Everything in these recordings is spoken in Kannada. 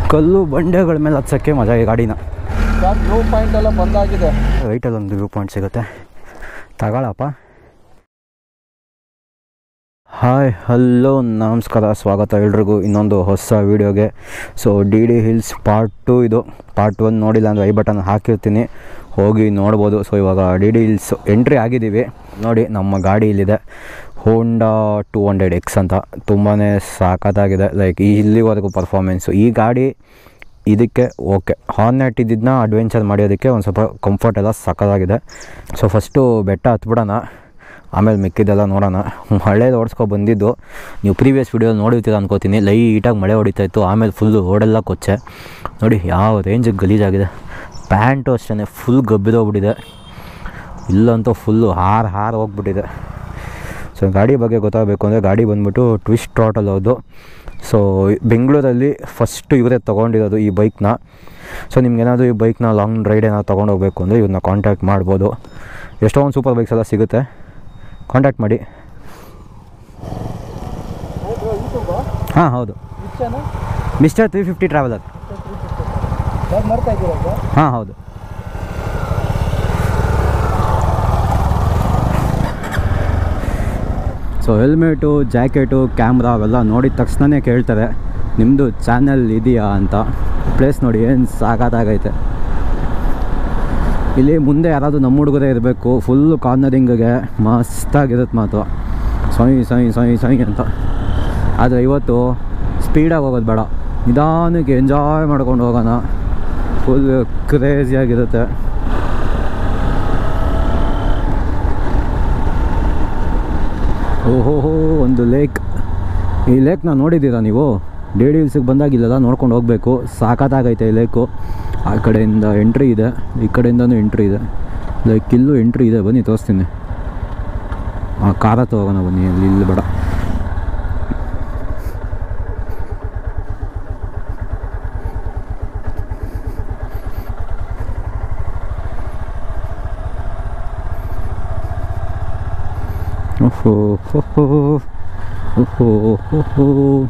ಕಲ್ಲು ಬಂಡೆಗಳ ಮೇಲೆ ಹತ್ಸೋಕ್ಕೆ ಮಜಾ ಈ ಗಾಡಿನ ಸರ್ ವ್ಯೂ ಪಾಯಿಂಟ್ ಎಲ್ಲ ಬಂದಾಗಿದೆ ರೈಟಲ್ಲಿ ಒಂದು ವ್ಯೂ ಪಾಯಿಂಟ್ ಸಿಗುತ್ತೆ ತಗೊಳಪ್ಪ ಹಾಯ್ ಹಲೋ ನಮಸ್ಕಾರ ಸ್ವಾಗತ ಎಲ್ರಿಗೂ ಇನ್ನೊಂದು ಹೊಸ ವೀಡಿಯೋಗೆ so D D hills part two ಇದು ಪಾರ್ಟ್ ಒನ್ ನೋಡಿಲ್ಲ ಅಂದರೆ ಐ ಬಟನ್ ಹಾಕಿರ್ತೀನಿ ಹೋಗಿ ನೋಡ್ಬೋದು ಸೊ ಇವಾಗ ಡಿ ಡಿ ಹಿಲ್ಸ್ ಎಂಟ್ರಿ ಆಗಿದ್ದೀವಿ ನೋಡಿ ನಮ್ಮ ಗಾಡಿ ಇಲ್ಲಿದೆ ಹೋಂಡಾ ಟೂ ಹಂಡ್ರೆಡ್ ಎಕ್ಸ್ ಅಂತ ತುಂಬಾ ಸಾಕತ್ತಾಗಿದೆ ಲೈಕ್ ಈ ಇಲ್ಲಿವರೆಗೂ ಪರ್ಫಾರ್ಮೆನ್ಸು ಈ ಗಾಡಿ ಇದಕ್ಕೆ ಓಕೆ ಹಾರ್ನೆಟ್ ಇದ್ದಿದ್ದನ್ನ ಅಡ್ವೆಂಚರ್ ಮಾಡೋದಕ್ಕೆ ಒಂದು ಸ್ವಲ್ಪ ಕಂಫರ್ಟ್ ಎಲ್ಲ ಸಕ್ಕತ್ತಾಗಿದೆ ಸೊ ಫಸ್ಟು ಬೆಟ್ಟ ಹತ್ಬಿಡೋಣ ಆಮೇಲೆ ಮಿಕ್ಕಿದ್ದೆಲ್ಲ ನೋಡೋಣ ಮಳೆ ಓಡಿಸ್ಕೊ ಬಂದಿದ್ದು ನೀವು ಪ್ರೀವಿಯಸ್ ವೀಡಿಯೋ ನೋಡಿರ್ತೀರ ಅನ್ಕೋತೀನಿ ಲೈಟಾಗಿ ಮಳೆ ಹೊಡಿತಾ ಇತ್ತು ಆಮೇಲೆ ಫುಲ್ಲು ರೋಡೆಲ್ಲ ಕೊಚ್ಚೆ ನೋಡಿ ಯಾವ ರೇಂಜಿಗೆ ಗಲೀಜಾಗಿದೆ ಪ್ಯಾಂಟು ಅಷ್ಟೇ ಫುಲ್ ಗಬ್ಬಿದೋಗ್ಬಿಟ್ಟಿದೆ ಇಲ್ಲಂತೂ ಫುಲ್ಲು ಹಾರು ಹಾರು ಹೋಗ್ಬಿಟ್ಟಿದೆ ಸೊ ಗಾಡಿ ಬಗ್ಗೆ ಗೊತ್ತಾಗಬೇಕು ಅಂದರೆ ಗಾಡಿ ಬಂದ್ಬಿಟ್ಟು ಟ್ವಿಸ್ಟ್ ಟ್ರಾಟಲ್ ಹೌದು ಸೊ ಬೆಂಗಳೂರಲ್ಲಿ ಫಸ್ಟು ಇವರೇ ತೊಗೊಂಡಿರೋದು ಈ ಬೈಕ್ನ ಸೊ ನಿಮ್ಗೇನಾದರೂ ಈ ಬೈಕ್ನ ಲಾಂಗ್ ರೈಡ್ ಏನಾದ್ರು ತೊಗೊಂಡು ಹೋಗಬೇಕು ಅಂದರೆ ಇವ್ರನ್ನ ಕಾಂಟ್ಯಾಕ್ಟ್ ಮಾಡ್ಬೋದು ಎಷ್ಟೊಂದು ಸೂಪರ್ ಬೈಕ್ಸ್ ಎಲ್ಲ ಸಿಗುತ್ತೆ ಕಾಂಟ್ಯಾಕ್ಟ್ ಮಾಡಿ ಹಾಂ ಹೌದು ಇಚ್ಛೆನಾ ಮಿಸ್ಟರ್ ತ್ರೀ ಫಿಫ್ಟಿ ಟ್ರಾವೆಲರ್ ಯಾಕೆ ಮಾಡ್ತಾ ಇದ್ದೀರಾ ಸರ್ ಹಾಂ ಹೌದು ಸೊ ಹೆಲ್ಮೆಟು ಜಾಕೆಟು ಕ್ಯಾಮ್ರಾ ಅವೆಲ್ಲ ನೋಡಿದ ತಕ್ಷಣನೇ ಕೇಳ್ತಾರೆ ನಿಮ್ಮದು ಚಾನಲ್ ಇದೆಯಾ ಅಂತ ಪ್ಲೇಸ್ ನೋಡಿ ಏನು ಸಾಕಾಗೈತೆ ಇಲ್ಲಿ ಮುಂದೆ ಯಾರಾದರೂ ನಮ್ಮ ಹುಡುಗರೇ ಇರಬೇಕು ಫುಲ್ಲು ಕಾರ್ನರಿಂಗಿಗೆ ಮಸ್ತಾಗಿರುತ್ತೆ ಮಾತು ಸೊಯ್ ಸೊಯ್ ಸೊಯ್ ಸೊಯ್ ಅಂತ ಆದರೆ ಇವತ್ತು ಸ್ಪೀಡಾಗಿ ಹೋಗೋದು ಬೇಡ ನಿಧಾನಕ್ಕೆ ಎಂಜಾಯ್ ಮಾಡ್ಕೊಂಡು ಹೋಗೋಣ ಫುಲ್ ಕ್ರೇಜಿಯಾಗಿರುತ್ತೆ ಓಹೋಹೋ ಒಂದು ಲೇಕ್ ಈ ಲೇಕ್ನ ನೋಡಿದ್ದೀರಾ ನೀವು ಡಿ ಡಿ ಹಿಲ್ಸಿಗೆ ಬಂದಾಗ ಇಲ್ಲೆಲ್ಲ ನೋಡ್ಕೊಂಡು ಹೋಗಬೇಕು ಸಾಕತ್ತಾಗೈತೆ ಈ ಲೇಕು ಆ ಕಡೆಯಿಂದ ಎಂಟ್ರಿ ಇದೆ ಈ ಕಡೆಯಿಂದನೂ ಎಂಟ್ರಿ ಇದೆ ಲೈಕ್ ಇಲ್ಲೂ ಎಂಟ್ರಿ ಇದೆ ಬನ್ನಿ ತೋರಿಸ್ತೀನಿ ಆ ಕಾರ ಹತ್ರ ಹೋಗೋಣ ಬನ್ನಿ ಅಲ್ಲಿ ಇಲ್ಲಿ ಬೇಡ ಓಹೋ ಓಹೋ ಓಹೋ ಓಹೋ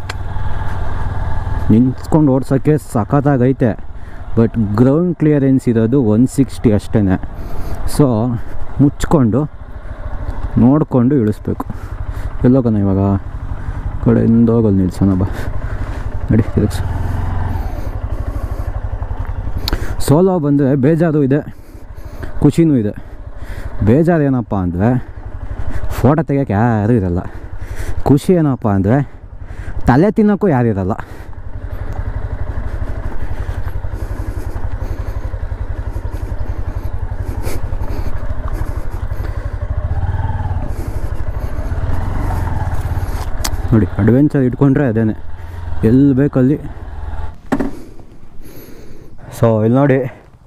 ನಿಂತ್ಕೊಂಡು ಓಡ್ಸೋಕ್ಕೆ ಸಖತ್ತಾಗೈತೆ ಬಟ್ ಗ್ರೌಂಡ್ ಕ್ಲಿಯರೆನ್ಸ್ ಇರೋದು ಒನ್ ಸಿಕ್ಸ್ಟಿ ಅಷ್ಟೇ ಸೊ ಮುಚ್ಕೊಂಡು ನೋಡಿಕೊಂಡು ಇಳಿಸ್ಬೇಕು ಎಲ್ಲೋಗೋಣ ಇವಾಗ ಕಡೆಯಿಂದ ಹೋಗಲ್ಲಿ ನಿಲ್ಸೋಣ ಬಾ ನಡಿ ತಿರುಗ್ಸು ಸೋಲೋ ಬಂದರೆ ಬೇಜಾರು ಇದೆ ಖುಷಿನೂ ಇದೆ ಬೇಜಾರು ಏನಪ್ಪ ಅಂದರೆ ಫೋಟೋ ತೆಗಿಯೋಕೆ ಯಾರೂ ಇರಲ್ಲ ಖುಷಿ ಏನಪ್ಪ ಅಂದರೆ ತಲೆ ತಿನ್ನೋಕ್ಕೂ ಯಾರು ಇರಲ್ಲ ನೋಡಿ ಅಡ್ವೆಂಚರ್ ಇಟ್ಕೊಂಡ್ರೆ ಅದೇನೆ ಎಲ್ಲಿ ಬೇಕಲ್ಲಿ ಸೊ ಇಲ್ಲಿ ನೋಡಿ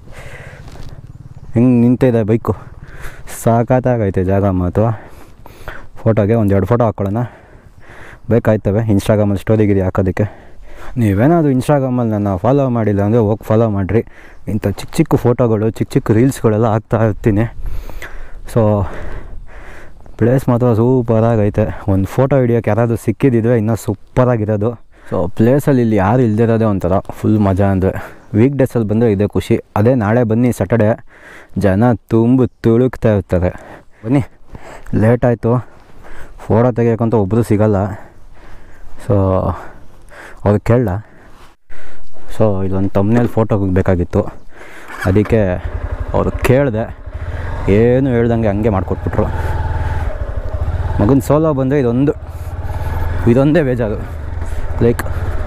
ಹೆಂಗೆ ನಿಂತಿದೆ ಬೈಕು ಸಾಕಾಗೈತೆ ಜಾಗ ಮಾತು ಫೋಟೋಗೆ ಒಂದು ಎರಡು ಫೋಟೋ ಹಾಕ್ಕೊಳ್ಳೋಣ ಬೇಕಾಯ್ತವೆ ಇನ್ಸ್ಟಾಗ್ರಾಮಲ್ಲಿ ಸ್ಟೋರಿಗಿರಿ ಹಾಕೋದಕ್ಕೆ ನೀವೇನಾದರೂ ಇನ್ಸ್ಟಾಗ್ರಾಮಲ್ಲಿ ನನ್ನ ಫಾಲೋ ಮಾಡಿಲ್ಲ ಅಂದರೆ ಹೋಗಿ ಫಾಲೋ ಮಾಡಿರಿ ಇಂಥ ಚಿಕ್ಕ ಚಿಕ್ಕ ಫೋಟೋಗಳು ಚಿಕ್ಕ ಚಿಕ್ಕ ರೀಲ್ಸ್ಗಳೆಲ್ಲ ಹಾಕ್ತಾ ಇರ್ತೀನಿ ಸೊ ಪ್ಲೇಸ್ ಮಾತ್ರ ಸೂಪರಾಗೈತೆ ಒಂದು ಫೋಟೋ ಹಿಡಿಯೋಕೆ ಯಾರಾದರೂ ಸಿಕ್ಕಿದ್ದಿದ್ರೆ ಇನ್ನೂ ಸೂಪರಾಗಿರೋದು ಸೊ ಪ್ಲೇಸಲ್ಲಿ ಇಲ್ಲಿ ಯಾರು ಇಲ್ದಿರೋದೇ ಒಂಥರ ಫುಲ್ ಮಜಾ ಅಂದರೆ ವೀಕ್ ಡೇಸಲ್ಲಿ ಬಂದರೆ ಇದೇ ಖುಷಿ ಅದೇ ನಾಳೆ ಬನ್ನಿ ಸ್ಯಾಟರ್ಡೆ ಜನ ತುಂಬ ತುಳುಕ್ತಾ ಇರ್ತಾರೆ ಬನ್ನಿ ಲೇಟ್ ಆಯಿತು ಫೋಟೋ ತೆಗಿಯೋಕ್ಕಂತ ಒಬ್ಬರು ಸಿಗಲ್ಲ ಸೊ ಅವ್ರಿಗೆ ಕೇಳಲ್ಲ ಸೊ ಇಲ್ಲೊಂದು ತಮ್ಮನೇಲಿ ಫೋಟೋ ಬೇಕಾಗಿತ್ತು ಅದಕ್ಕೆ ಅವ್ರು ಕೇಳಿದೆ ಏನು ಹೇಳ್ದಂಗೆ ಹಂಗೆ ಮಾಡಿಕೊಟ್ಬಿಟ್ರು ಮಗನ ಸೋಲೋ ಬಂದರೆ ಇದೊಂದು ಇದೊಂದೇ ಬೇಜಾರು ಲೈಕ್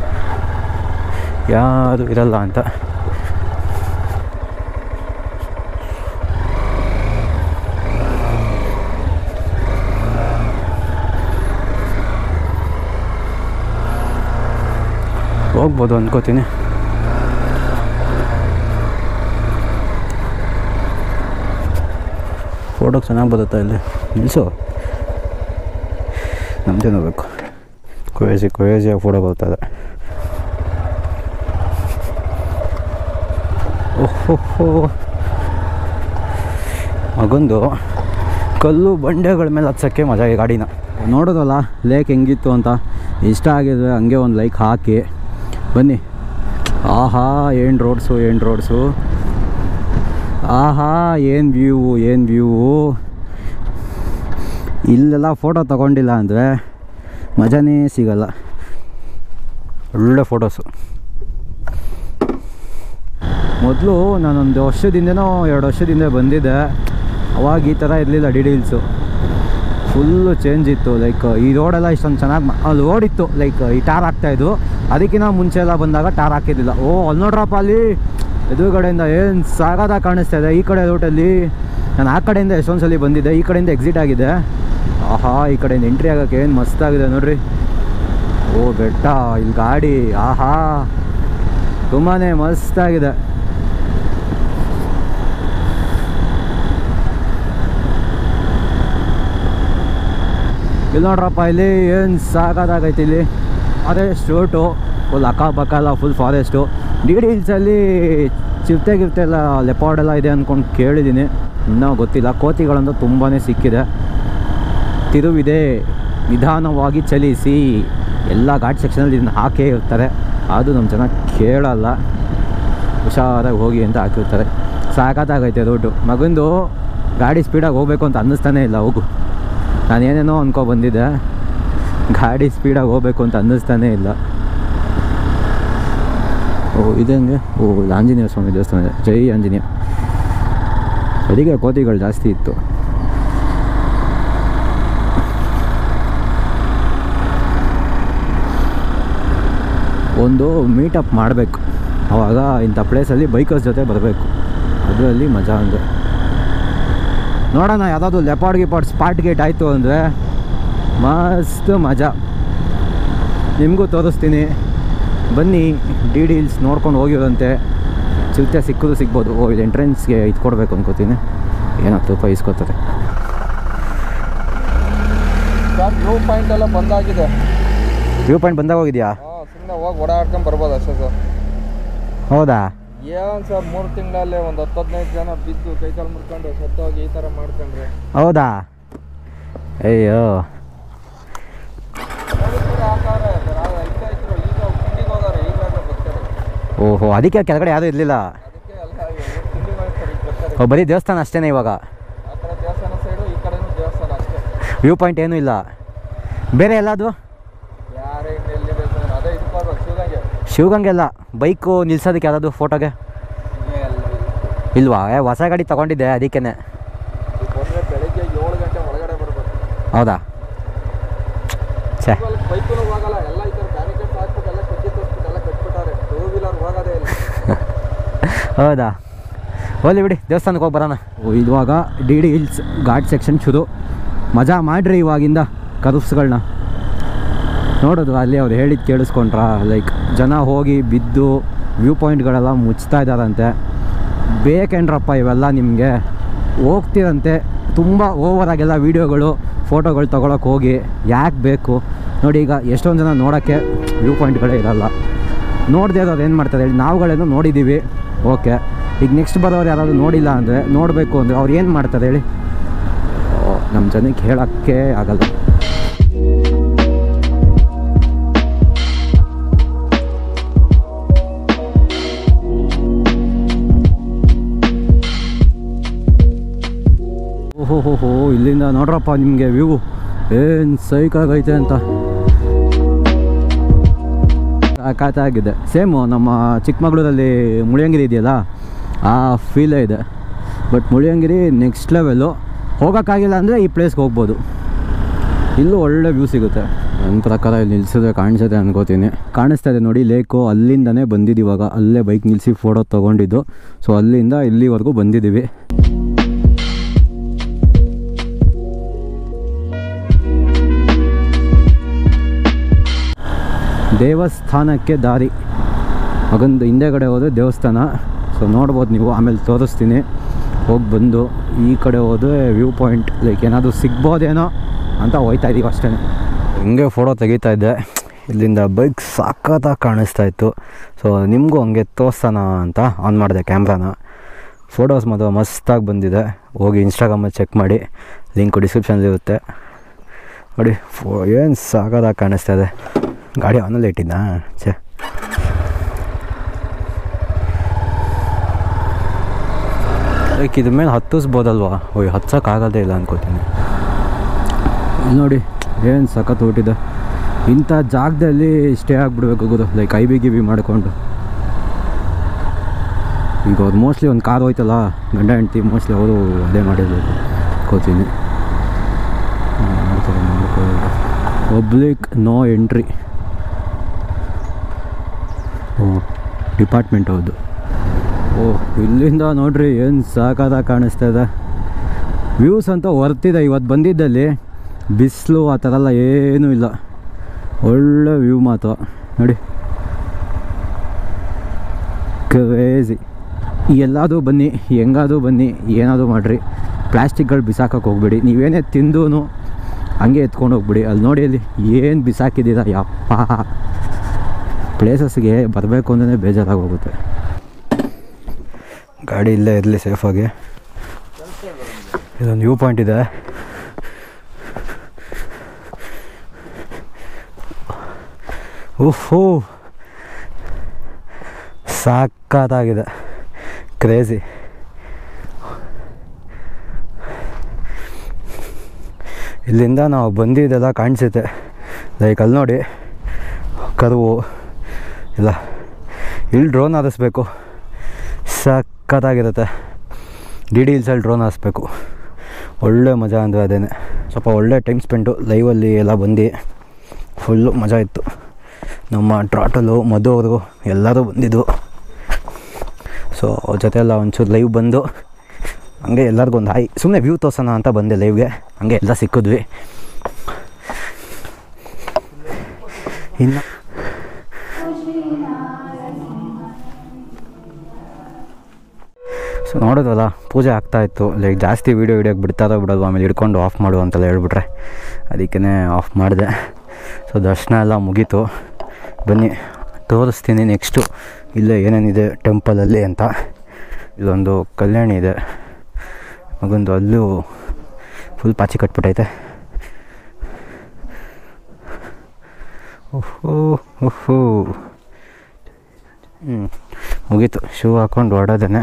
ಯಾರು ಇರಲ್ಲ ಅಂತ ಹೋಗ್ಬೋದು ಅನ್ಕೋತೀನಿ ಫೋಟೋ ಚೆನ್ನಾಗಿ ಬರುತ್ತಾ ಇಲ್ಲಿ ನಿಲ್ಲಿಸು ನಮ್ಮದೇ ನೋಡಬೇಕು ಕ್ರೇಜಿ ಕ್ರೇಜಿಯಾಗಿ ಫೋಟೋ ಬರ್ತದೆ ಓಹೋ ಮಗೊಂದು ಕಲ್ಲು ಬಂಡೆಗಳ ಮೇಲೆ ಹತ್ಸೋಕ್ಕೆ ಮಜಾ ಈ ಗಾಡಿನ ನೋಡೋದಲ್ಲ ಲೇಕ್ ಹೆಂಗಿತ್ತು ಅಂತ ಇಷ್ಟ ಆಗಿದ್ರೆ ಹಂಗೆ ಒಂದು ಲೈಕ್ ಹಾಕಿ ಬನ್ನಿ ಆಹಾ ಏನು ರೋಡ್ಸು ಏನು ರೋಡ್ಸು ಆಹಾ ಏನು ವ್ಯೂ ಏನು ವ್ಯೂ ಇಲ್ಲೆಲ್ಲ ಫೋಟೋ ತಗೊಂಡಿಲ್ಲ ಅಂದರೆ ಮಜಾನೇ ಸಿಗಲ್ಲ ಒಳ್ಳೆ ಫೋಟೋಸು ಮೊದಲು ನಾನೊಂದು ವರ್ಷದಿಂದನೋ ಎರಡು ವರ್ಷದಿಂದ ಬಂದಿದ್ದೆ ಅವಾಗ ಈ ಥರ ಇರಲಿಲ್ಲ ಡಿ ಹಿಲ್ಸು ಫುಲ್ಲು ಚೇಂಜ್ ಇತ್ತು ಲೈಕ್ ಈ ರೋಡೆಲ್ಲ ಇಷ್ಟೊಂದು ಚೆನ್ನಾಗಿ ಅಲ್ಲಿ ರೋಡ್ ಇತ್ತು ಲೈಕ್ ಈ ಟಾರ್ ಹಾಕ್ತಾಯಿದ್ದು ಅದಕ್ಕಿಂತ ಮುಂಚೆ ಎಲ್ಲ ಬಂದಾಗ ಟಾರ್ ಹಾಕಿದ್ದಿಲ್ಲ ಓ ಅಲ್ಲಿ ನೋಡ್ರಪ್ಪ ಅಲ್ಲಿ ಎದುರುಗಡೆಯಿಂದ ಏನು ಸಾಗದ ಕಾಣಿಸ್ತಾ ಇದೆ ಈ ಕಡೆ ರೂಟಲ್ಲಿ ನಾನು ಆ ಕಡೆಯಿಂದ ಎಷ್ಟೊಂದು ಸಲ ಬಂದಿದ್ದೆ ಈ ಕಡೆಯಿಂದ ಎಕ್ಸಿಟ್ ಆಗಿದೆ ಆಹಾ ಈ ಕಡೆಯಿಂದ ಎಂಟ್ರಿ ಆಗೋಕ್ಕೆ ಏನು ಮಸ್ತಾಗಿದೆ ನೋಡ್ರಿ ಓ ಬೆಟ್ಟ ಇಲ್ಲಿ ಗಾಡಿ ಆಹಾ ತುಂಬಾ ಮಸ್ತಾಗಿದೆ ಇಲ್ಲಿ ನೋಡ್ರಪ್ಪ ಇಲ್ಲಿ ಏನು ಸಾಕಾಗೈತೆ ಇಲ್ಲಿ ಅದೇ ಸ್ಟೋಟು ಫುಲ್ ಅಕ್ಕಪಕ್ಕ ಎಲ್ಲ ಫುಲ್ ಫಾರೆಸ್ಟು ಡಿ ಡಿ ಹಿಲ್ಸಲ್ಲಿ ಚಿರತೆ ಗಿರ್ತೆ ಎಲ್ಲ ಲೆಪಾರ್ಡ್ ಎಲ್ಲ ಇದೆ ಅಂದ್ಕೊಂಡು ಕೇಳಿದ್ದೀನಿ ಇನ್ನೂ ಗೊತ್ತಿಲ್ಲ ಕೋತಿಗಳಂತೂ ತುಂಬಾ ಸಿಕ್ಕಿದೆ ತಿರುವಿದೆ ನಿಧಾನವಾಗಿ ಚಲಿಸಿ ಎಲ್ಲ ಘಾಟ್ ಸೆಕ್ಷನಲ್ಲಿ ಇದನ್ನು ಹಾಕೇ ಇರ್ತಾರೆ ಅದು ನಮ್ಮ ಜನ ಕೇಳಲ್ಲ ಹುಷಾರಾಗಿ ಹೋಗಿ ಅಂತ ಹಾಕಿರ್ತಾರೆ ಸಾಕಾಗೈತೆ ರೋಡು ಮಗಂದು ಗಾಡಿ ಸ್ಪೀಡಾಗಿ ಹೋಗ್ಬೇಕು ಅಂತ ಅನ್ನಿಸ್ತಾನೆ ಇಲ್ಲ ಹೋಗು ನಾನು ಏನೇನೋ ಅನ್ಕೊ ಬಂದಿದ್ದೆ ಗಾಡಿ ಸ್ಪೀಡಾಗಿ ಹೋಗ್ಬೇಕು ಅಂತ ಅನ್ನಿಸ್ತಾನೇ ಇಲ್ಲ ಓ ಇದಂಗೆ ಓ ಇಲ್ಲಿ ಆಂಜನೇಯ ಸ್ವಾಮಿ ದೇವಸ್ಥಾನ ಇದೆ ಜೈ ಆಂಜನೇಯ ಅದಕ್ಕೆ ಕೋತಿಗಳು ಜಾಸ್ತಿ ಇತ್ತು ಒಂದು ಮೀಟಪ್ ಮಾಡಬೇಕು ಆವಾಗ ಇಂಥ ಪ್ಲೇಸಲ್ಲಿ ಬೈಕರ್ಸ್ ಜೊತೆ ಬರಬೇಕು ಅದರಲ್ಲಿ ಮಜಾ ಅಂದರೆ ನೋಡೋಣ ಯಾವುದಾದ್ರು ಲೆಪಾರ್ಡ್ ಗಿಪಾರ್ಡ್ ಸ್ಪಾಟ್ ಗೇಟ್ ಆಯಿತು ಅಂದರೆ ಮಸ್ತ್ ಮಜಾ ನಿಮಗೂ ತೋರಿಸ್ತೀನಿ ಬನ್ನಿ ಡಿ ಡಿ ಹಿಲ್ಸ್ ನೋಡ್ಕೊಂಡು ಹೋಗಿರೋಂತೆ ಚಿರತೆ ಸಿಕ್ಕೋದು ಸಿಗ್ಬೋದು ಓ ಇದು ಎಂಟ್ರೆನ್ಸ್ಗೆ ಇದು ಕೊಡಬೇಕು ಅನ್ಕೋತೀನಿ ಏನೋ ತುಪ್ಪ ಇಸ್ಕೋತಾರೆ ಸರ್ ವ್ಯೂ ಪಾಯಿಂಟ್ ಎಲ್ಲ ಬಂದಾಗಿದೆ ವ್ಯೂ ಪಾಯಿಂಟ್ ಬಂದಾಗ ಹೋಗಿದ್ಯಾ ಹಾಂ ಸುಮ್ಮನೆ ಹೋಗಿ ಓಡಾಡ್ಕೊಂಡು ಬರ್ಬೋದು ಅಷ್ಟೇ ಸರ್ ಹೌದಾ ಏನು ಸರ್ ಮೂರು ತಿಂಗಳಲ್ಲೇ ಒಂದು ಹತ್ತು ಹದಿನೈದು ಜನ ಬಿದ್ದು ಕೈಕಾಲು ಮುರ್ಕೊಂಡು ಸತ್ತೋಗಿ ಈ ಥರ ಮಾಡ್ಕೊಂಡ್ರೆ ಹೌದಾ ಅಯ್ಯೋ ಹಾಕವ್ರೆ ಇಲ್ಲೇ ಇದ್ರು ಈಗ ತಿಂಡಿಗೆ ಹೋಗಾರೆ ಈಗಲಾಗ ಬರ್ತಾರೆ ಓಹೋ ಅದಕ್ಕೆ ಕೆಳಗಡೆ ಯಾವುದೂ ಇರಲಿಲ್ಲ ಅದಕ್ಕೆ ಎಲ್ಲ ತಿಂಡಿಗೆ ಹೋಗ್ತಾರೆ ಈಗ ಬರ್ತಾರೆ ಓ ಬರೀ ದೇವಸ್ಥಾನ ಅಷ್ಟೇ ಇವಾಗ ಆ ಕಡೆ ದೇವಸ್ಥಾನ ಸೈಡು ಈ ಕಡೆನೂ ದೇವಸ್ಥಾನ ಅಷ್ಟೇ ವ್ಯೂ ಪಾಯಿಂಟ್ ಏನೂ ಇಲ್ಲ ಬೇರೆ ಎಲ್ಲದು ಯಾರೇ ಇನ್ನು ಎಲ್ಲಿದೆ ಸರ್ ಅದೇ ಇದಕ್ಕೆ ಹೋಗ್ಬೇಕು ಶಿವಗಂಗೆ ಶಿವಗಂಗೆಲ್ಲ ಬೈಕು ನಿಲ್ಸೋದಕ್ಕೆ ಯಾವ್ದಾದ್ರು ಫೋಟೋಗೆ ಇನ್ನೇ ಎಲ್ಲ ಇಲ್ಲ ಇಲ್ವಾ ಏ ಹೊಸ ಗಾಡಿ ತೊಗೊಂಡಿದ್ದೆ ಅದಕ್ಕೇ ಈಗ ಬಂದರೆ ಬೆಳಿಗ್ಗೆ ಏಳು ಗಂಟೆ ಒಳಗಡೆ ಬರ್ಬೇಕು ಹೌದಾ ಛೇ ಬೈಕಲ್ಲೂ ಹೋಗಲ್ಲ ಎಲ್ಲ ಈ ಥರ ಬ್ಯಾರಿಕೇಡ್ಸ್ ಹಾಕ್ಬಿಟ್ಟು ಎಲ್ಲ ಕಟ್ಟಿ ತೋರಿಸ್ಬಿಟ್ಟು ಎಲ್ಲ ಕಟ್ಬಿಟ್ಟಾರೆ ಟೂ ವೀಲರ್ ಹೋಗೋದೇ ಇಲ್ಲ ಹೌದಾ ಹೋಗ್ಲಿ ಬಿಡಿ ದೇವಸ್ಥಾನಕ್ಕೆ ಹೋಗಿ ಬರೋಣ ಓ, ಇವಾಗ D D hills ghat section ಶುರು ಮಜಾ ಮಾಡಿರಿ ಇವಾಗಿಂದ ಕರುಪ್ಸ್ಗಳನ್ನ ನೋಡೋದು ಅಲ್ಲಿ ಅವ್ರು ಹೇಳಿದ್ದು ಕೇಳಿಸ್ಕೊಂಡ್ರ ಲೈಕ್ ಜನ ಹೋಗಿ ಬಿದ್ದು ವ್ಯೂ ಪಾಯಿಂಟ್ಗಳೆಲ್ಲ ಮುಚ್ತಾ ಇದ್ದಾರಂತೆ ಬೇಕೇನ್ರಪ್ಪ ಇವೆಲ್ಲ ನಿಮಗೆ ಹೋಗ್ತಿರಂತೆ ತುಂಬ ಓವರಾಗೆಲ್ಲ ವೀಡಿಯೋಗಳು ಫೋಟೋಗಳು ತೊಗೊಳಕ್ಕೆ ಹೋಗಿ ಯಾಕೆ ಬೇಕು ನೋಡಿ ಈಗ ಎಷ್ಟೊಂದು ಜನ ನೋಡೋಕ್ಕೆ ವ್ಯೂ ಪಾಯಿಂಟ್ಗಳೇ ಇರಲ್ಲ ನೋಡದೆ ಇರೋರು ಏನು ಮಾಡ್ತಾರೆ ಹೇಳಿ ನಾವುಗಳೇನೋ ನೋಡಿದ್ದೀವಿ ಓಕೆ ಈಗ ನೆಕ್ಸ್ಟ್ ಬರೋರು ಯಾರಾದರೂ ನೋಡಿಲ್ಲ ಅಂದರೆ ನೋಡಬೇಕು ಅಂದರೆ ಅವ್ರು ಏನು ಮಾಡ್ತಾರೆ ಹೇಳಿ ನಮ್ಮ ಜನಕ್ಕೆ ಹೇಳೋಕ್ಕೆ ಆಗಲ್ಲ ಓಹೋ ಹೋ ಹೋ ಇಲ್ಲಿಂದ ನೋಡ್ರಪ್ಪ ನಿಮಗೆ ವ್ಯೂ ಏನು ಸೈಕಾಗೈತೆ ಅಂತ ಸಾಕಾಗಿದೆ ಸೇಮು ನಮ್ಮ ಚಿಕ್ಕಮಗಳೂರಲ್ಲಿ ಮುಳಿಯಂಗಿರಿ ಇದೆಯಲ್ಲ ಆ ಫೀಲೇ ಇದೆ ಬಟ್ ಮುಳಿಯಂಗಿರಿ ನೆಕ್ಸ್ಟ್ ಲೆವೆಲ್ಲು ಹೋಗೋಕ್ಕಾಗಿಲ್ಲ ಅಂದರೆ ಈ ಪ್ಲೇಸ್ಗೆ ಹೋಗ್ಬೋದು ಇಲ್ಲೂ ಒಳ್ಳೆ ವ್ಯೂ ಸಿಗುತ್ತೆ ನನ್ನ ಪ್ರಕಾರ ಇಲ್ಲಿ ನಿಲ್ಸಿದ್ರೆ ಕಾಣಿಸುತ್ತೆ ಅನ್ಕೋತೀನಿ ಕಾಣಿಸ್ತಾ ಇದೆ ನೋಡಿ ಲೇಕು ಅಲ್ಲಿಂದನೇ ಬಂದಿದ್ದು ಇವಾಗ ಅಲ್ಲೇ ಬೈಕ್ ನಿಲ್ಲಿಸಿ ಫೋಟೋ ತೊಗೊಂಡಿದ್ದು ಸೊ ಅಲ್ಲಿಂದ ಇಲ್ಲಿವರೆಗೂ ಬಂದಿದ್ದೀವಿ ದೇವಸ್ಥಾನಕ್ಕೆ ದಾರಿ ಮಗಂದು ಹಿಂದೆಗಡೆ ಹೋದ್ರೆ ದೇವಸ್ಥಾನ ಸೊ ನೋಡ್ಬೋದು ನೀವು ಆಮೇಲೆ ತೋರಿಸ್ತೀನಿ ಹೋಗಿ ಬಂದು ಈ ಕಡೆ ಹೋದ್ರೆ ವ್ಯೂ ಪಾಯಿಂಟ್ ಲೈಕ್ ಏನಾದರೂ ಸಿಗ್ಬೋದೇನೋ ಅಂತ ಹೋಯ್ತಾ ಇದ್ದೀವಿ ಅಷ್ಟೇ ಹಿಂಗೆ ಫೋಟೋ ತೆಗಿತಾ ಇದ್ದೆ ಇಲ್ಲಿಂದ ಬೈಕ್ ಸಖತ್ತಾಗಿ ಕಾಣಿಸ್ತಾ ಇತ್ತು ಸೊ ನಿಮಗೂ ಹಂಗೆ ತೋರಿಸೋಣ ಅಂತ ಆನ್ ಮಾಡಿದೆ ಕ್ಯಾಮ್ರಾನ ಫೋಟೋಸ್ ಮಾತ್ರ ಮಸ್ತಾಗಿ ಬಂದಿದೆ ಹೋಗಿ ಇನ್ಸ್ಟಾಗ್ರಾಮಲ್ಲಿ ಚೆಕ್ ಮಾಡಿ ಲಿಂಕು ಡಿಸ್ಕ್ರಿಪ್ಷನ್ಲಿರುತ್ತೆ ನೋಡಿ ಫೋ ಏನು ಸಾಕಾದಾಗ ಕಾಣಿಸ್ತಾ ಇದೆ ಗಾಡಿ ಆನಲ್ಲಿ ಇಟ್ಟಿದ್ದಾ ಛೇ ಲೈಕ್ ಇದ್ರ ಮೇಲೆ ಹತ್ತಿಸ್ಬೋದಲ್ವಾ ಓಯ್ ಹತ್ಸೋಕ್ಕಾಗೋದೇ ಇಲ್ಲ ಅನ್ಕೋತೀನಿ ಇಲ್ಲಿ ನೋಡಿ ಏನು ಸಖತ್ ಊಟಿದೆ ಇಂಥ ಜಾಗದಲ್ಲಿ ಸ್ಟೇ ಆಗಿಬಿಡ್ಬೇಕು ಗುರು ಲೈಕ್ ಐ ಬಿ ಗಿ ಬಿ ಮಾಡಿಕೊಂಡು ಈಗ ಅವ್ರು ಮೋಸ್ಟ್ಲಿ ಒಂದು ಕಾರ್ ಹೋಯ್ತಲ್ಲ ಗಂಡ ಹೆಂಡ್ತಿ ಮೋಸ್ಟ್ಲಿ ಅವರು ಅದೇ ಮಾಡಿರ್ಬೇಕು ಕೋತೀನಿ ಮಾಡ್ತಾರೆ ಮಾಡ್ಕೊಳ್ಳಿ ಒಬ್ಲಿಕ್ ನೋ ಎಂಟ್ರಿ ಓ ಡಿಪಾರ್ಟ್ಮೆಂಟ್ ಹೌದು ಓ ಇಲ್ಲಿಂದ ನೋಡ್ರಿ ಏನು ಸಾಕಾದಾಗ ಕಾಣಿಸ್ತಾ ಇದೆ ವ್ಯೂಸ್ ಅಂತ ಹೊರ್ತಿದೆ ಇವತ್ತು ಬಂದಿದ್ದಲ್ಲಿ ಬಿಸಿಲು ಆ ಥರ ಎಲ್ಲ ಏನೂ ಇಲ್ಲ ಒಳ್ಳೆ ವ್ಯೂ ಮಾತ್ರ ನೋಡಿ ಕ್ರೇಜಿ ಎಲ್ಲಾದರೂ ಬನ್ನಿ ಹೆಂಗಾದರೂ ಬನ್ನಿ ಏನಾದರೂ ಮಾಡಿರಿ ಪ್ಲ್ಯಾಸ್ಟಿಕ್ಗಳು ಬಿಸಾಕಕ್ಕೆ ಹೋಗ್ಬೇಡಿ ನೀವೇನೇ ತಿಂದೂ ಹಂಗೆ ಎತ್ಕೊಂಡು ಹೋಗ್ಬಿಡಿ ಅಲ್ಲಿ ನೋಡಿ ಅಲ್ಲಿ ಏನು ಬಿಸಾಕಿದ್ದೀರ ಯಪ್ಪ ಪ್ಲೇಸಸ್ಗೆ ಬರಬೇಕು ಅಂದ್ರೆ ಬೇಜಾರಾಗೋಗುತ್ತೆ ಗಾಡಿ ಇಲ್ಲೇ ಇರಲಿ ಸೇಫಾಗಿ ಇದೊಂದು ವ್ಯೂ ಪಾಯಿಂಟ್ ಇದೆ ಉಫ್ಫು ಸಾಕಾಗಿದೆ ಕ್ರೇಜಿ ಇಲ್ಲಿಂದ ನಾವು ಬಂದಿದ್ದೆಲ್ಲ ಕಾಣಿಸುತ್ತೆ ಲೈಕ್ ಅಲ್ಲಿ ನೋಡಿ ಕರುವು ಇಲ್ಲ ಇಲ್ಲಿ ಡ್ರೋನ್ ಹಾರಿಸ್ಬೇಕು ಸಖತ್ತಾಗಿರುತ್ತೆ ಡಿ ಡಿ ಹಿಲ್ಸಲ್ಲಿ ಡ್ರೋನ್ ಹಾರಿಸ್ಬೇಕು ಒಳ್ಳೆ ಮಜಾ ಅಂದರೆ ಅದೇನೆ ಸ್ವಲ್ಪ ಒಳ್ಳೆ ಟೈಮ್ ಸ್ಪೆಂಡು ಲೈವಲ್ಲಿ ಎಲ್ಲ ಬಂದು ಫುಲ್ಲು ಮಜಾ ಇತ್ತು ನಮ್ಮ ಟ್ರಾಟಲು ಮಧು ಅವರು ಎಲ್ಲರೂ ಬಂದಿದ್ದು ಸೊ ಅವ್ರ ಜೊತೆ ಎಲ್ಲ ಒಂಚೂರು ಲೈವ್ ಬಂದು ಹಂಗೆ ಎಲ್ಲರಿಗೂ ಒಂದು ಹಾಯ್ ಸುಮ್ಮನೆ ವ್ಯೂ ತೋರ್ಸೋಣ ಅಂತ ಬಂದೆ ಲೈವ್ಗೆ ಹಂಗೆ ಎಲ್ಲ ಸಿಕ್ಕಿದ್ವಿ ಇನ್ನು ಸೊ ನೋಡೋದಲ್ಲ ಪೂಜೆ ಆಗ್ತಾಯಿತ್ತು ಲೈಕ್ ಜಾಸ್ತಿ ವೀಡಿಯೋ ಹಿಡಿಯೋಕೆ ಬಿಡ್ತಾರೋ ಬಿಡೋದು ಆಮೇಲೆ ಹಿಡ್ಕೊಂಡು ಆಫ್ ಮಾಡು ಅಂತೆಲ್ಲ ಹೇಳ್ಬಿಟ್ರೆ ಅದಕ್ಕೇ ಆಫ್ ಮಾಡಿದೆ ಸೊ ದರ್ಶನ ಎಲ್ಲ ಮುಗೀತು ಬನ್ನಿ ತೋರಿಸ್ತೀನಿ ನೆಕ್ಸ್ಟು ಇಲ್ಲೇ ಏನೇನಿದೆ ಟೆಂಪಲಲ್ಲಿ ಅಂತ ಇಲ್ಲೊಂದು ಕಲ್ಯಾಣಿ ಇದೆ ಮಗೊಂದು ಅಲ್ಲೂ ಫುಲ್ ಪಾಚಿ ಕಟ್ಬಿಟ್ಟೈತೆ ಓಹೋ ಓಹೋ ಹ್ಞೂ ಮುಗೀತು ಶೂ ಹಾಕ್ಕೊಂಡು ಹೊಡೋದೇನೆ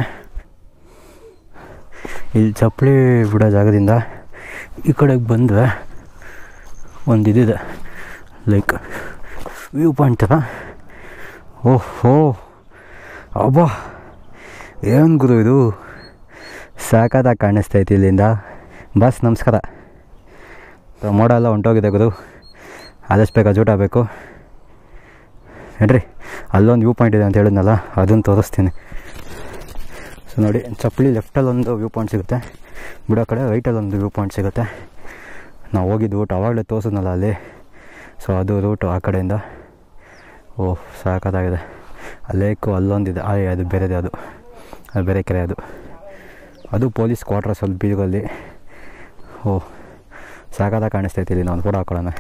ಇಲ್ಲಿ ಚಪ್ಪಲಿ ಬಿಡೋ ಜಾಗದಿಂದ ಈ ಕಡೆಗೆ ಬಂದರೆ ಒಂದು ಇದಿದೆ ಲೈಕ್ ವ್ಯೂ ಪಾಯಿಂಟ್ ಥರ ಓಹೋ ಅಬ್ಬಾ ಏನು ಗುರು ಇದು ಸಾಕಾದಾಗ ಕಾಣಿಸ್ತೈತಿ ಇಲ್ಲಿಂದ ಬಸ್ ನಮಸ್ಕಾರ ಸೊ ಮೋಡ ಎಲ್ಲ ಹೊಂಟೋಗಿದೆ ಗುರು ಆದಷ್ಟು ಬೇಗ ಜೂಟ್ ಆಗಬೇಕು ಹೇಳ್ರಿ ಅಲ್ಲೊಂದು ವ್ಯೂ ಪಾಯಿಂಟ್ ಇದೆ ಅಂತ ಹೇಳಿದ್ನಲ್ಲ ಅದನ್ನು ತೋರಿಸ್ತೀನಿ ಸೊ ನೋಡಿ ಚಪ್ಪಲಿ ಲೆಫ್ಟಲ್ಲಿ ಒಂದು ವ್ಯೂ ಪಾಯಿಂಟ್ ಸಿಗುತ್ತೆ ಬಿಡೋ ಕಡೆ ರೈಟಲ್ಲಿ ಒಂದು ವ್ಯೂ ಪಾಯಿಂಟ್ ಸಿಗುತ್ತೆ ನಾವು ಹೋಗಿದ್ದು ರೂಟ್ ಆವಾಗಲೇ ತೋರಿಸಿದ್ನಲ್ಲ ಅಲ್ಲಿ ಸೊ ಅದು ರೂಟು ಆ ಕಡೆಯಿಂದ ಓಹ್ ಸಾಕಾಗಿದೆ ಅಲ್ಲೇಕು ಅಲ್ಲೊಂದಿದೆ ಆ ಅದು ಬೇರೆದೇ ಅದು ಅದು ಬೇರೆ ಕೆರೆ ಅದು ಅದು ಪೊಲೀಸ್ ಕ್ವಾರ್ಟರ್ಸ್ ಅಲ್ಲಿ ಬೀಗಲ್ಲಿ ಓಹ್ ಸಾಕಾದಾಗ ಕಾಣಿಸ್ತೈತಿ ಇಲ್ಲಿ ನಾನು ಫೋಟೋ ಹಾಕೊಳ್ಳೋಣ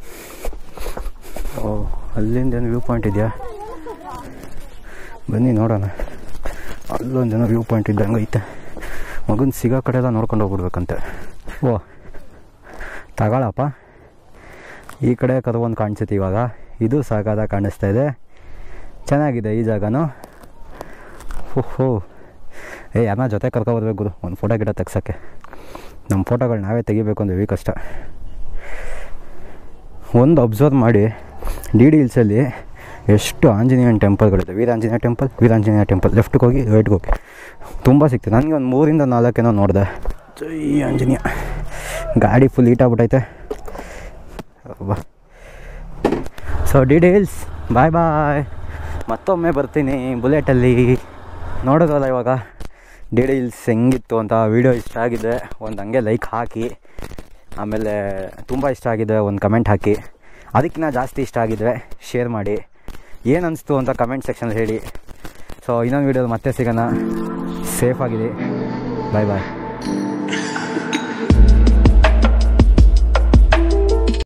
ಓ ಅಲ್ಲಿಂದ ಏನು ವ್ಯೂ ಪಾಯಿಂಟ್ ಇದೆಯಾ ಬನ್ನಿ ನೋಡೋಣ ಅಲ್ಲೊಂದು ಜನ ವ್ಯೂ ಪಾಯಿಂಟ್ ಇದ್ದಂಗೆ ಐತೆ ಮಗನ ಸಿಗೋ ಕಡೆ ಎಲ್ಲ ನೋಡ್ಕೊಂಡು ಹೋಗ್ಬಿಡ್ಬೇಕಂತೆ ಓ ತಗೊಳಪ್ಪ ಈ ಕಡೆ ಕರ್ವೊಂದು ಕಾಣಿಸುತ್ತೆ ಇವಾಗ ಇದು ಸಾಕಾದಾಗ ಕಾಣಿಸ್ತಾ ಇದೆ ಚೆನ್ನಾಗಿದೆ ಈ ಜಾಗನೂ ಓಹೋ ಏ ಯಾರನ್ನ ಜೊತೆ ಕರ್ಕೊಬರ್ಬೇಕು ಗುರು ಒಂದು ಫೋಟೋ ಗಿಡ ತೆಗ್ಸೋಕ್ಕೆ ನಮ್ಮ ಫೋಟೋಗಳು ನಾವೇ ತೆಗಿಬೇಕು ಅಂದ್ರೆ ಹೆವಿ ಕಷ್ಟ ಒಂದು ಅಬ್ಸರ್ವ್ ಮಾಡಿ ಡಿ ಡಿ ಹಿಲ್ಸಲ್ಲಿ ಎಷ್ಟು ಆಂಜನೇಯನ ಟೆಂಪಲ್ಗಳಿದೆ ವೀರಾಂಜನೇಯ ಟೆಂಪಲ್ ವೀರಾಂಜನೇಯ ಟೆಂಪಲ್ ಲೆಫ್ಟ್ಗೆ ಹೋಗಿ ರೈಟ್ಗೆ ಹೋಗಿ ತುಂಬ ಸಿಗ್ತದೆ ನನಗೆ ಒಂದು ಮೂರಿಂದ ನಾಲ್ಕೇನೋ ನೋಡಿದೆ ಜೈ ಆಂಜನೇಯ ಗಾಡಿ ಫುಲ್ ಹೀಟ್ ಆಗ್ಬಿಟ್ಟೈತೆ ಬಾ so D D hills bye bye ಮತ್ತೊಮ್ಮೆ ಬರ್ತೀನಿ ಬುಲೆಟಲ್ಲಿ ನೋಡೋದಲ್ಲ ಇವಾಗ ಡಿ ಡಿ ಹಿಲ್ಸ್ ಹೆಂಗಿತ್ತು ಅಂತ ವೀಡಿಯೋ ಇಷ್ಟ ಆಗಿದೆ ಒಂದು ಹಂಗೆ ಲೈಕ್ ಹಾಕಿ ಆಮೇಲೆ ತುಂಬ ಇಷ್ಟ ಆಗಿದೆ ಒಂದು ಕಮೆಂಟ್ ಹಾಕಿ ಅದಕ್ಕಿಂತ ಜಾಸ್ತಿ ಇಷ್ಟ ಆಗಿದ್ರೆ ಶೇರ್ ಮಾಡಿ ಏನು ಅನಿಸ್ತು ಅಂತ ಕಮೆಂಟ್ ಸೆಕ್ಷನಲ್ಲಿ ಹೇಳಿ ಸೊ ಇನ್ನೊಂದು ವೀಡಿಯೋದಲ್ಲಿ ಮತ್ತೆ ಸಿಗೋಣ ಸೇಫ್ ಆಗಿದೆ ಬಾಯ್ ಬಾಯ್